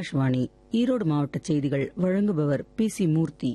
ஆகாஷ்வாணி ஈரோடு மாவட்ட செய்திகள் வழங்குபவர் பி சி மூர்த்தி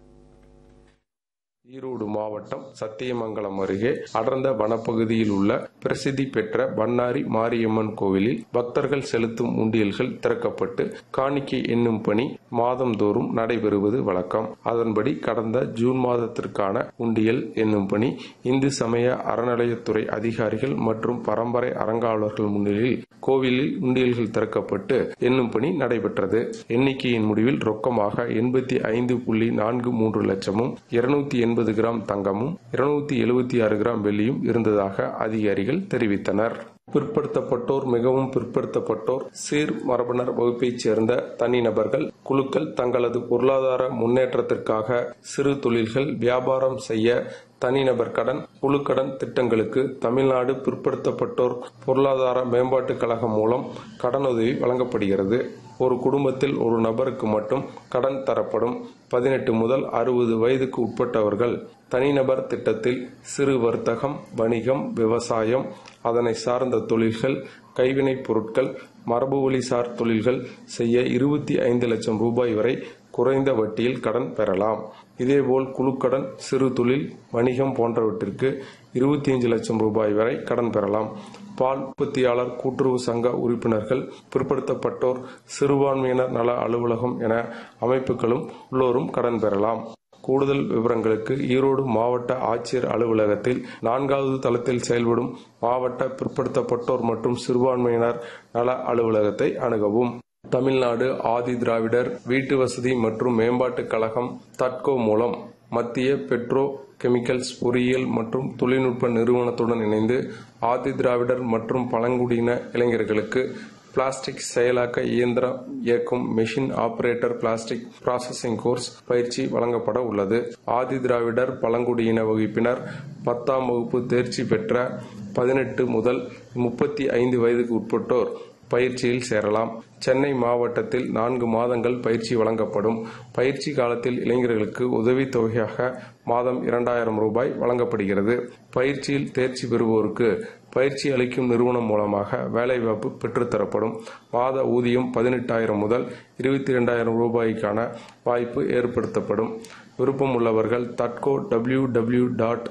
ஈரோடு மாவட்டம் சத்தியமங்கலம் அருகே அடர்ந்த வனப்பகுதியில் உள்ள பிரசித்தி பெற்ற பண்ணாரி மாரியம்மன் கோவிலில் பக்தர்கள் செலுத்தும் உண்டியல்கள் திறக்கப்பட்டு காணிக்கை என்னும் பணி மாதந்தோறும் நடைபெறுவது வழக்கம் அதன்படி கடந்த ஜூன் மாதத்திற்கான உண்டியல் என்னும் பணி இந்து சமய அறநிலையத்துறை அதிகாரிகள் மற்றும் பரம்பரை அறங்காவலர்கள் முன்னிலையில் கோவிலில் உண்டியல்கள் திறக்கப்பட்டு என்னும் பணி நடைபெற்றது எண்ணிக்கையின் முடிவில் ரொக்கமாக எண்பத்தி ஐந்து புள்ளி நான்கு மூன்று லட்சமும் இருநூத்தி எண்பது கிராம் தங்கமும் இருநூத்தி எழுபத்தி ஆறு கிராம் வெள்ளியும் இருந்ததாக அதிகாரிகள் தெரிவித்தனர் பிற்படுத்தப்பட்டோர் மிகவும் பிற்படுத்தப்பட்டோர் சீர் மரபினர் வகுப்பைச் சேர்ந்த தனிநபர்கள் குழுக்கள் தங்களது பொருளாதார முன்னேற்றத்திற்காக சிறு தொழில்கள் வியாபாரம் செய்ய தனிநபர் கடன் குழுக்கடன் திட்டங்களுக்கு தமிழ்நாடு பிற்படுத்தப்பட்டோர் பொருளாதார மேம்பாட்டுக் கழகம் மூலம் கடனுதவி வழங்கப்படுகிறது ஒரு குடும்பத்தில் ஒரு நபருக்கு மட்டும் கடன் தரப்படும் பதினெட்டு முதல் அறுபது வயதுக்கு உட்பட்டவர்கள் தனிநபர் திட்டத்தில் சிறு வர்த்தகம் வணிகம் விவசாயம் அதனை சார்ந்த தொழில்கள் கைவினைப் பொருட்கள் மரபு வழிசார் தொழில்கள் செய்ய இருபத்தி ஐந்து லட்சம் ரூபாய் வரை குறைந்த வட்டியில் கடன் பெறலாம் இதேபோல் குழுக்கடன் சிறு தொழில் வணிகம் போன்றவற்றிற்கு இருபத்தி ஐந்து லட்சம் ரூபாய் வரை கடன் பெறலாம் பால் உற்பத்தியாளர் கூட்டுறவு சங்க உறுப்பினர்கள் பிற்படுத்தப்பட்டோர் சிறுபான்மையினர் நல அலுவலகம் என அமைப்புகளும் உள்ளோரும் கடன் பெறலாம் கூடுதல் விவரங்களுக்கு ஈரோடு மாவட்ட ஆட்சியர் அலுவலகத்தில் நான்காவது தளத்தில் செயல்படும் மாவட்ட பிற்படுத்தப்பட்டோர் மற்றும் சிறுபான்மையினர் நல அலுவலகத்தை அணுகவும் தமிழ்நாடு ஆதி திராவிடர் வீட்டு வசதி மற்றும் மேம்பாட்டுக் கழகம் தட்கோ மூலம் மத்திய பெட்ரோ கெமிக்கல்ஸ் பொறியியல் மற்றும் தொழில்நுட்ப நிறுவனத்துடன் இணைந்து ஆதி திராவிடர் மற்றும் பழங்குடியின இளைஞர்களுக்கு பிளாஸ்டிக் செயலாக்க இயந்திரம் இயக்கும் machine operator plastic processing course பயிற்சி வழங்கப்பட உள்ளது ஆதி திராவிடர் பழங்குடியின வகுப்பினர் பத்தாம் வகுப்பு தேர்ச்சி பெற்ற பதினெட்டு முதல் முப்பத்தி ஐந்து வயதுக்கு உட்பட்டோர் பயிற்சியில் சேரலாம் சென்னை மாவட்டத்தில் நான்கு மாதங்கள் பயிற்சி வழங்கப்படும் பயிற்சி காலத்தில் இளைஞர்களுக்கு உதவித்தொகையாக மாதம் இரண்டாயிரம் ரூபாய் வழங்கப்படுகிறது பயிற்சியில் தேர்ச்சி பெறுவோருக்கு பயிற்சி அளிக்கும் நிறுவனம் மூலமாக வேலைவாய்ப்பு பெற்றுத்தரப்படும் மாத ஊதியம் பதினெட்டாயிரம் முதல் இருபத்தி இரண்டாயிரம் ரூபாய்க்கான வாய்ப்பு ஏற்படுத்தப்படும் விருப்பம் உள்ளவர்கள் தட்கோ W W dot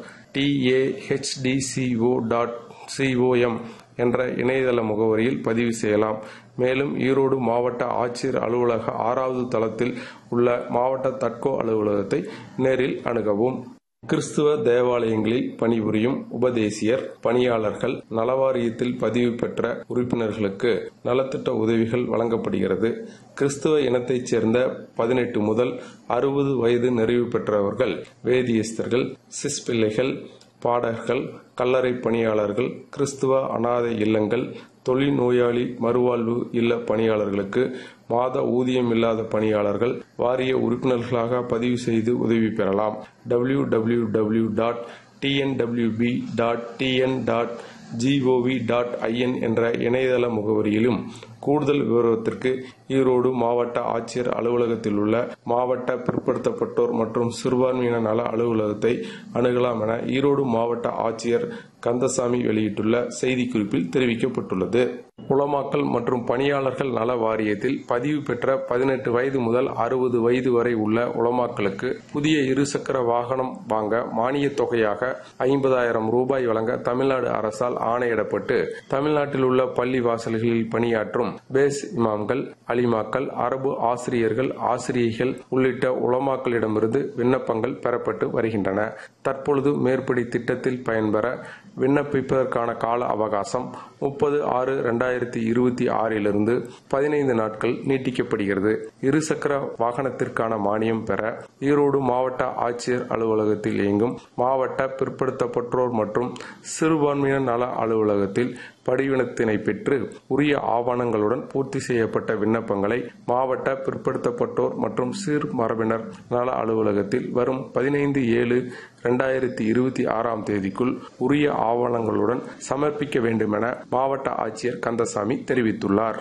TAHDCO dot COM என்ற இணையதள முகவரியில் பதிவு செய்யலாம் மேலும் ஈரோடு மாவட்ட ஆட்சியர் அலுவலக ஆறாவது தளத்தில் உள்ள மாவட்ட தட்கோ அலுவலகத்தை நேரில் அணுகவும் கிறிஸ்துவ தேவாலயங்களில் பணிபுரியும் உபதேசியர் பணியாளர்கள் நலவாரியத்தில் பதிவு பெற்ற உறுப்பினர்களுக்கு நலத்திட்ட உதவிகள் வழங்கப்படுகிறது கிறிஸ்துவ இனத்தைச் சேர்ந்த பதினெட்டு முதல் அறுபது வயது நிறைவு பெற்றவர்கள் வேதியஸ்தர்கள் சிஸ் பிள்ளைகள் பாடகர்கள் கல்லறை பணியாளர்கள் கிறிஸ்துவ அனாதை இல்லங்கள் தொழில் நோயாளி மறுவாழ்வு இல்ல பணியாளர்களுக்கு மாத ஊதியம் இல்லாத பணியாளர்கள் வாரிய உறுப்பினர்களாக பதிவு செய்து உதவி பெறலாம் W W W dot TNWB dot TN dot gov dot in என்ற இணையதள முகவரியிலும் கூடுதல் விவரத்திற்கு ஈரோடு மாவட்ட ஆட்சியர் அலுவலகத்தில் உள்ள மாவட்ட பிற்படுத்தப்பட்டோர் மற்றும் சிறுபான்மையின நல அலுவலகத்தை அணுகலாம் என ஈரோடு மாவட்ட ஆட்சியர் கந்தசாமி வெளியிட்டுள்ள செய்திக்குறிப்பில் தெரிவிக்கப்பட்டுள்ளது உலமாக்கல் மற்றும் பணியாளர்கள் நல வாரியத்தில் பதிவு பெற்ற பதினெட்டு வயது முதல் அறுபது வயது வரை உள்ள உலமாக்களுக்கு புதிய இருசக்கர வாகனம் வாங்க மானிய தொகையாக ஐம்பதாயிரம் ரூபாய் வழங்க தமிழ்நாடு அரசால் ஆணையிடப்பட்டு தமிழ்நாட்டில் உள்ள பள்ளி வாசல்களில் பணியாற்றும் பேஸ் இமாம்கள் அலிமாக்கள் அரபு ஆசிரியர்கள் ஆசிரியைகள் உள்ளிட்ட உலமாக்களிடமிருந்து விண்ணப்பங்கள் பெறப்பட்டு வருகின்றன தற்பொழுது மேற்படி திட்டத்தில் பயன்பெற விண்ணப்பிப்பதற்கான கால அவகாசம் முப்பது ஆறு இரண்டாயிரத்தி இருபத்தி ஆறிலிருந்து பதினைந்து நாட்கள் நீட்டிக்கப்படுகிறது இருசக்கர வாகனத்திற்கான மானியம் பெற ஈரோடு மாவட்ட ஆட்சியர் அலுவலகத்தில் இயங்கும் மாவட்ட பிற்படுத்தப்பட்டோர் மற்றும் சிறுபான்மையினர் நல அலுவலகத்தில் படிவினத்தினை பெற்று உரிய ஆவணங்களுடன் பூர்த்தி செய்யப்பட்ட விண்ணப்பங்களை மாவட்ட பிற்படுத்தப்பட்டோர் மற்றும் சீர் மரபினர் நல அலுவலகத்தில் வரும் பதினைந்து ஏழு இரண்டாயிரத்தி இருபத்தி ஆறாம் தேதிக்குள் உரிய ஆவணங்களுடன் சமர்ப்பிக்க வேண்டும் என மாவட்ட ஆட்சியர் கந்தசாமி தெரிவித்துள்ளார்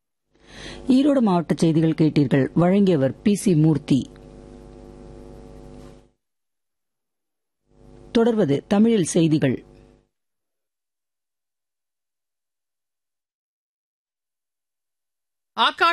ஈரோடு மாவட்ட செய்திகள் கேட்டீர்கள் வழங்கியவர் பி சி மூர்த்தி தொடர்வது தமிழில் செய்திகள் ஆக்கா